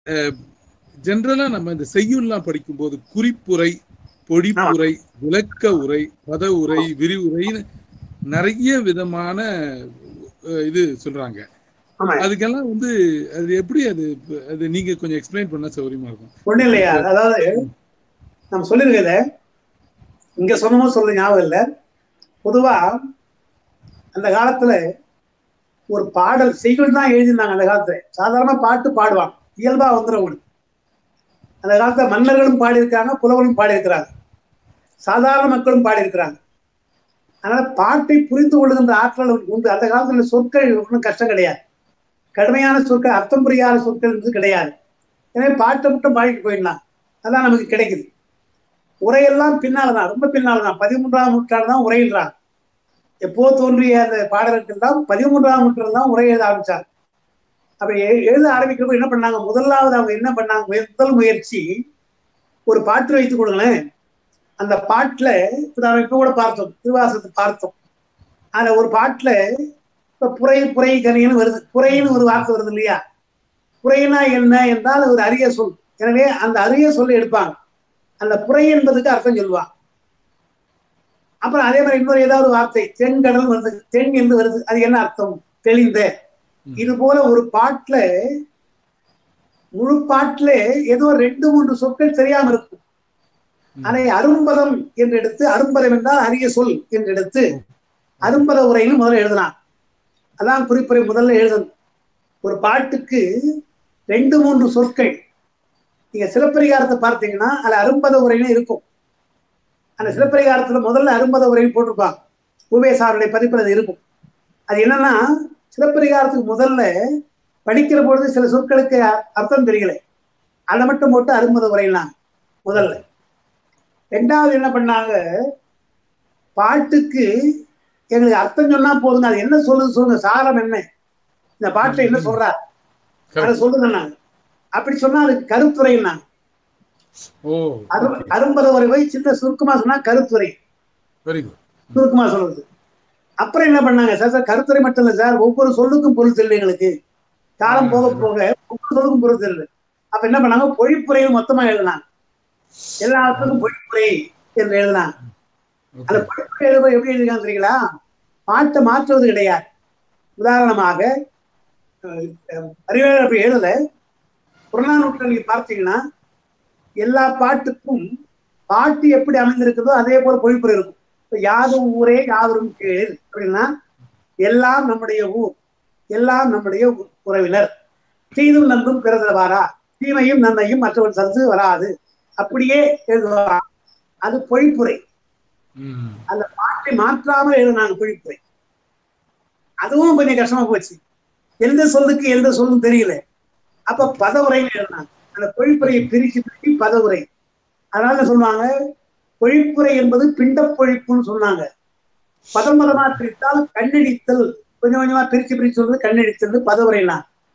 ஜென்ரலா நம்ம இந்த செய்யுள்லாம் படிக்கும்போது குறிப்புரை பொழிப்புரை விளக்க உரை பத உரை விரிவுரைன்னு நிறைய விதமான அஹ், இது சொல்றாங்க ஆமா அதுக்கெல்லாம் வந்து அது எப்படி அது அது நீங்க கொஞ்சம் எக்ஸ்பிளைன் பண்ணா சௌகரியமா இருக்கும் ஒண்ணு இல்லையா அதாவது நம்ம சொல்லிருக்கத இங்க சொன்னமோ சொல்ல ஞாபகம் இல்ல பொதுவா அந்த காலத்துல ஒரு பாடல் செய்கள் தான் எழுதியிருந்தாங்க அந்த காலத்துல சாதாரண பாட்டு பாடுவாங்க இயல்பா வந்துடும் அந்த காலத்துல மன்னர்களும் பாடியிருக்காங்க புலவர்களும் பாடியிருக்கிறாங்க சாதாரண மக்களும் பாடியிருக்கிறாங்க அதனால பாட்டை புரிந்து கொள்ளுகின்ற ஆற்றல் உண்டு அந்த காலத்துல சொற்கள் ஒன்றும் கஷ்டம் கிடையாது கடுமையான சொற்கள் அர்த்தம் புரியாத சொற்கள் வந்து கிடையாது எனவே பாட்டை மட்டும் பாடிட்டு போயிடலாம் அதான் நமக்கு கிடைக்குது உரையெல்லாம் பின்னால தான் ரொம்ப பின்னால தான் பதிமூன்றாம் நூற்றாண்டு தான் உரையிடுறாங்க எப்போ தோன்றிய அந்த பாடல்கள் தான் பதிமூன்றாம் நூற்றாண்டு தான் உரை எழுத ஆரம்பிச்சாங்க அப்படி எ- எழுத ஆரம்பிக்கிறப்ப என்ன பண்ணாங்க முதலாவது அவங்க என்ன பண்ணாங்க முய- முதல் முயற்சி ஒரு பாட்டு வைத்துக் கொடுங்களேன் அந்த பாட்டுல இப்ப நாம இப்ப கூட பார்த்தோம் திருவாசகத்தை பார்த்தோம் அதுல ஒரு பாட்டுல இப்ப புரை புரை கனின்னு வருது புரைன்னு ஒரு வார்த்தை வருது இல்லையா புரைனா என்ன என்றால் ஒரு அரிய சொல் எனவே அந்த அரிய சொல்லை எடுப்பாங்க அந்த புரை என்பதுக்கு அர்த்தம் சொல்லுவாங்க அப்புறம் அதே மாதிரி இன்னொரு ஏதாவது வார்த்தை தென்கடல் வருது தென் என்று வருது அது என்ன அர்த்தம் தெளிந்த இது போல ஒரு பாட்டுல முழு பாட்டுல ஏதோ ரெண்டு மூன்று சொற்கள் தெரியாம இருக்கும் அதை அரும்பதம் என்று எடுத்து அரும்பதம் என்றால் அரிய சொல் என்று எடுத்து அரும்பத உரைன்னு முதல்ல எழுதினான் அதான் குறிப்புரை முதல்ல எழுதணும் ஒரு பாட்டுக்கு ரெண்டு மூன்று சொற்கள் நீங்க சிலப்பதிகாரத்தை பார்த்தீங்கன்னா அதுல அரும்பத உரைன்னு இருக்கும் அந்த சிலப்பதிகாரத்துல முதல்ல அரும்பத உரைன்னு போட்டிருப்பாங்க உபேசாருடைய பதிப்பில் அது இருக்கும் அது என்னன்னா சிலப்பதிகாரத்துக்கு முதல்ல படிக்கிற பொழுது சில சொற்களுக்கு அ- அர்த்தம் தெரியல அதை மட்டும் போட்டு அரும்பத உரையினாங்க முதல்ல ரெண்டாவது என்ன பண்ணாங்க பாட்டுக்கு எங்களுக்கு அர்த்தம் சொன்னா போதுங்க அது என்ன சொல்லுது சொல்லுங்க சாரம் என்ன இந்த பாட்டுல என்ன சொல்றா அதை சொல்லுங்க நாங்க அப்படி சொன்னா அதுக்கு கருத்துரைன்னாங்க ஓ அரும் அரும்பத உரை போய் சின்ன சுருக்கமா சொன்னா கருத்துரை வெரி குட் சுருக்கமா சொல்றது அப்புறம் என்ன பண்ணாங்க சார் சார் கருத்துரை மட்டும் இல்ல சார் ஒவ்வொரு சொல்லுக்கும் பொருள் தெரியல எங்களுக்கு காலம் போக போக ஒவ்வொரு சொல்லுக்கும் பொருள் தெரியல அப்ப என்ன பண்ணாங்க பொழிப்புரையும் மொத்தமா எழுதினாங்க எல்லாத்துக்கும் பொழிப்புரை என்று எழுதினாங்க அந்த பொழிப்புரை எழுத எப்படி எழுதிருக்காங்க தெரியுங்களா பாட்டை மாற்றுவது கிடையாது உதாரணமாக அஹ், அஹ், அறிவியல் அப்படி எழுதல புறநானூற்று நீங்க பார்த்தீங்கன்னா எல்லா பாட்டுக்கும் பாட்டு எப்படி அமைந்திருக்குதோ அதே போல பொழிப்புரை இருக்கும் இப்ப யாதும் ஊரே யாவரும் கேள் அப்படின்னா எல்லாம் நம்முடைய ஊர் எல்லாம் நம்முடைய உ- உறவினர் தீதும் நன்றும் பிறந்தவாரா தீமையும் நன்மையும் மற்றவன் சந்து வராது அப்படியே எழுதுவாங்க அது பொழிப்புரை ம் அந்த பாட்டை மாற்றாமல் எழுதினாங்க பொழிப்புரை அதுவும் கொஞ்சம் கஷ்டமா போச்சு எந்த சொல்லுக்கு எந்த சொல்லும் தெரியல அப்ப பதவுரைன்னு எழுதினாங்க அந்த பொழிப்புரையை பிரிச்சு பிரிச்சு பதவுரை அதனால சொல்லுவாங்க பொழிப்புரை என்பது பிண்ட பொழிப்புன்னு சொன்னாங்க பதம் பதமா பிரித்தால் கண்ணடித்தல் கொஞ்சம் கொஞ்சமா பிரிச்சு பிரிச்சு சொல்றது கண்ணடித்தல் பதவுரைனா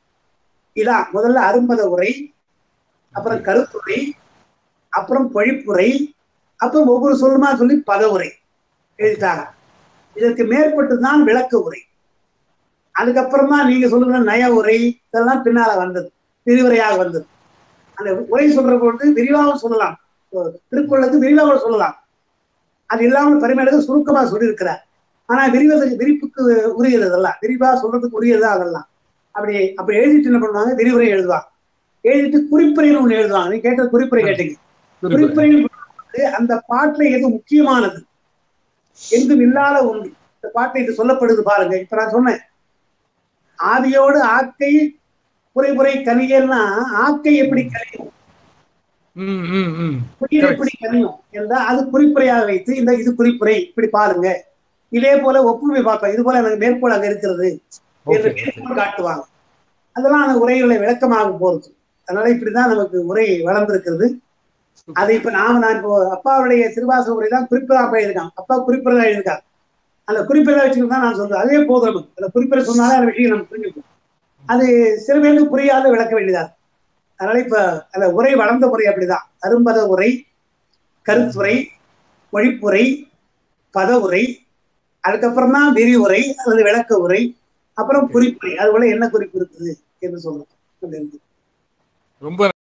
இதான் முதல்ல அரும்பத உரை அப்புறம் கருத்துரை அப்புறம் பொழிப்புரை அப்புறம் ஒவ்வொரு சொல்லுமா சொல்லி பதவுரை எழுதிட்டாங்க இதற்கு மேற்பட்டு தான் விளக்க உரை அதுக்கப்புறம் தான் நீங்க சொல்லுங்க நய உரை இதெல்லாம் பின்னால வந்தது விரிவுரையாக வந்தது அந்த உரை சொல்ற பொழுது விரிவாக சொல்லலாம் திருக்குறளுக்கு விரிவாக சொல்லலாம் அது இல்லாமல் பரிமையாக சுருக்கமா சொல்லியிருக்கிறார் ஆனா விரிவதற்கு விரிப்புக்கு உரியது அதெல்லாம் விரிவா சொல்றதுக்கு உரியது அதெல்லாம் அப்படி அப்படி எழுதிட்டு என்ன பண்ணுவாங்க விரிவுரை எழுதுவாங்க எழுதிட்டு குறிப்புரைன்னு ஒண்ணு எழுதுவாங்க நீங்க கேட்ட குறிப்புரை கேட்டீங்க குறிப்புரைன்னு சொல்லும்போது அந்த பாட்டுல எது முக்கியமானது எங்கும் இல்லாத ஒன்று இந்த பாட்டை இது சொல்லப்படுது பாருங்க இப்ப நான் சொன்னேன் ஆதியோடு ஆக்கை குறைபுரை கனியல்னா ஆக்கை எப்படி கனியும் ம் ம் ம் குடியில் எப்படி கனியும் என்றால் அது குறிப்புரையாக வைத்து இந்த இது குறிப்புரை இப்படி பாருங்க இதே போல ஒப்புமை பார்ப்பேன் இது போல எனக்கு மேற்கோள் அங்க இருக்கிறது என்று ஓகே மேற்கோள் காட்டுவாங்க அதெல்லாம் அந்த உரைகளை விளக்கமாக போறது அதனால இப்படிதான் நமக்கு உரை வளர்ந்திருக்கிறது அது இப்ப நாம நான் இப்போ அப்பாவுடைய திருவாசக உரை தான் குறிப்பிடா எழுதிருக்கான் அப்பா குறிப்பிடா எழுதிருக்காங்க அந்த குறிப்பிட வச்சுட்டு தான் நான் சொல்றேன் அதே போதும் நமக்கு அந்த குறிப்பிட சொன்னாலே அந்த விஷயம் நம்ம புரிஞ்சுக்கும் அது சில பேருக்கு புரியாத விளக்க வேண்டியதா இருக்கு. அதனால இப்ப அந்த உரை வளர்ந்த முறை அப்படிதான் அரும்பத உரை கருத்துரை மொழிப்புரை பத உரை அதுக்கப்புறம் தான் விரிவுரை அல்லது விளக்க உரை அப்புறம் குறிப்புரை அது போல என்ன குறிப்பு இருக்குது என்று சொல்றோம் ரொம்ப